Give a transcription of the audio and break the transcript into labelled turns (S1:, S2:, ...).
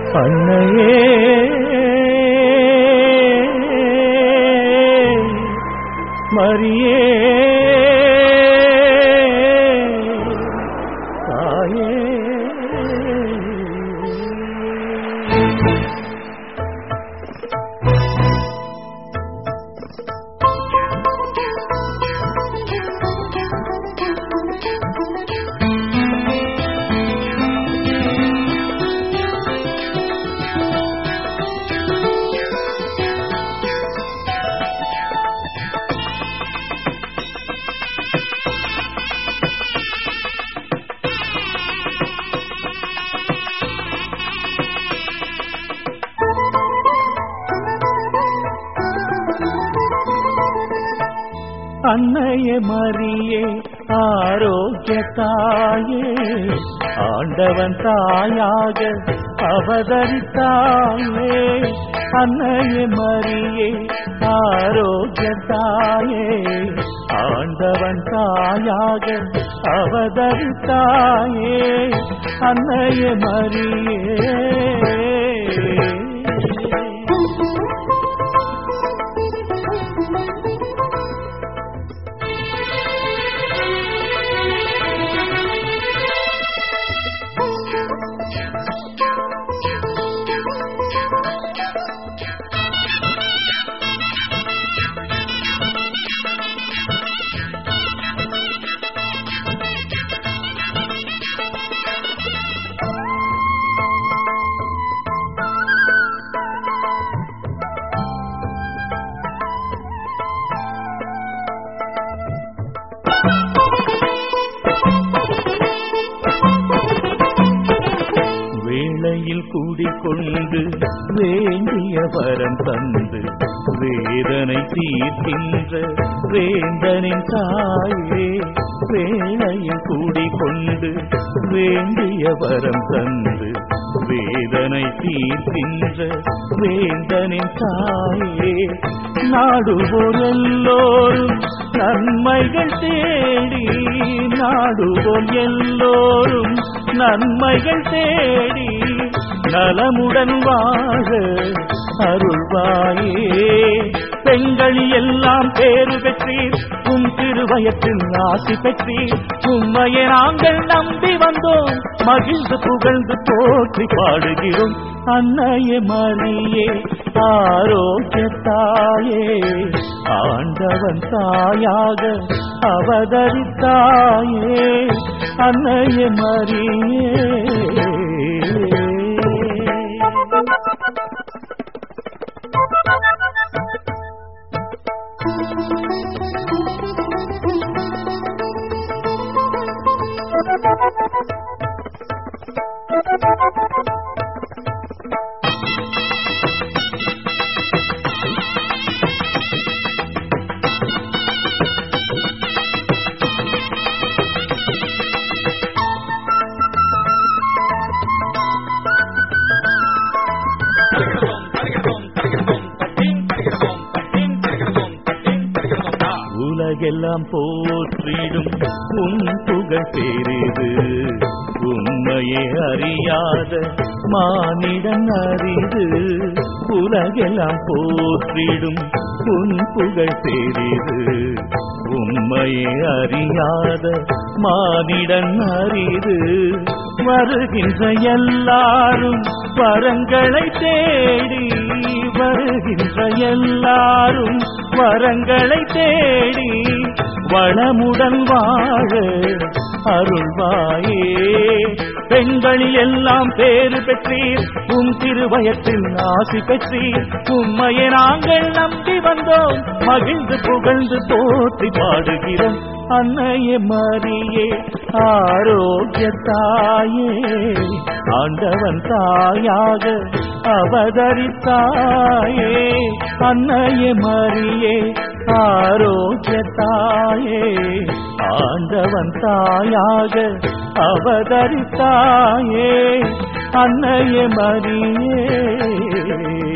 S1: அன்னையே மரியே தாயே அன்னையே மரியே ஆரோக்கிய தாயே ஆண்டவன் தாயாக அவதரித்தாயே அன்னையே மரியே ஆரோக்கிய தாயே ஆண்டவன் தாயாக அவதரித்தாயே அன்னையே மரியே வேளையில் கூடிக்கொண்டு வேண்டிய வரம் தந்து வேதனை தீர்க்கின்ற வேந்தனின் தாயே வேளையில் கூடிக்கொண்டு வேண்டிய வரம் தந்து வேதனை தீர்க்கின்ற வேந்தனின் தாயே நாடுவோர் எல்லோரும் நன்மைகள் தேடி நாடுவோர் எல்லோரும் நன்மைகள் தேடி நலமுடன் வாழ அருள்வாயே பெண்களி எல்லாம் பேறு பெற்றீர் உம் திருவயத்தில் ஆசி பெற்றீர் உண்மையை நாங்கள் நம்பி வந்தோம் மகிழ்ந்து புகழ்ந்து போற்றி பாடுகிறோம் அன்னையே மரியே ஆரோக்கிய தாயே ஆண்டவன் தாயாக அவதரித்தாயே அன்னையே மரியே உலகெல்லாம் போற்றிடும் உன் புகழ் பெரிது உண்மையை அறியாத மானிடன் அரிது உலகெல்லாம் போற்றிடும் உன் புகழ் பெரிது உண்மையை அறியாத மானிடன் அரிது வருகின்ற எல்லாரும் வரங்களை தேடி வருகின்ற எல்லாரும் வரங்களை தேடி வளமுடன் வாழ அருள்வாயே பெண்களில் எல்லாம் பேறு பெற்றீர் உம் திருவயத்தில் ஆசி பெற்றீர் உம்மையை நாங்கள் நம்பி வந்தோம் மகிழ்ந்து புகழ்ந்து போற்றி பாடுகிறோம் அன்னையே மரியே ஆரோக்கிய தாயே ஆண்டவன் தாயாக அவதரித்தாயே அன்னையே மரியே ஆரோக்கிய தாயே ஆண்டவன் தாயாக அவதரித்தாயே அன்னையே மரியே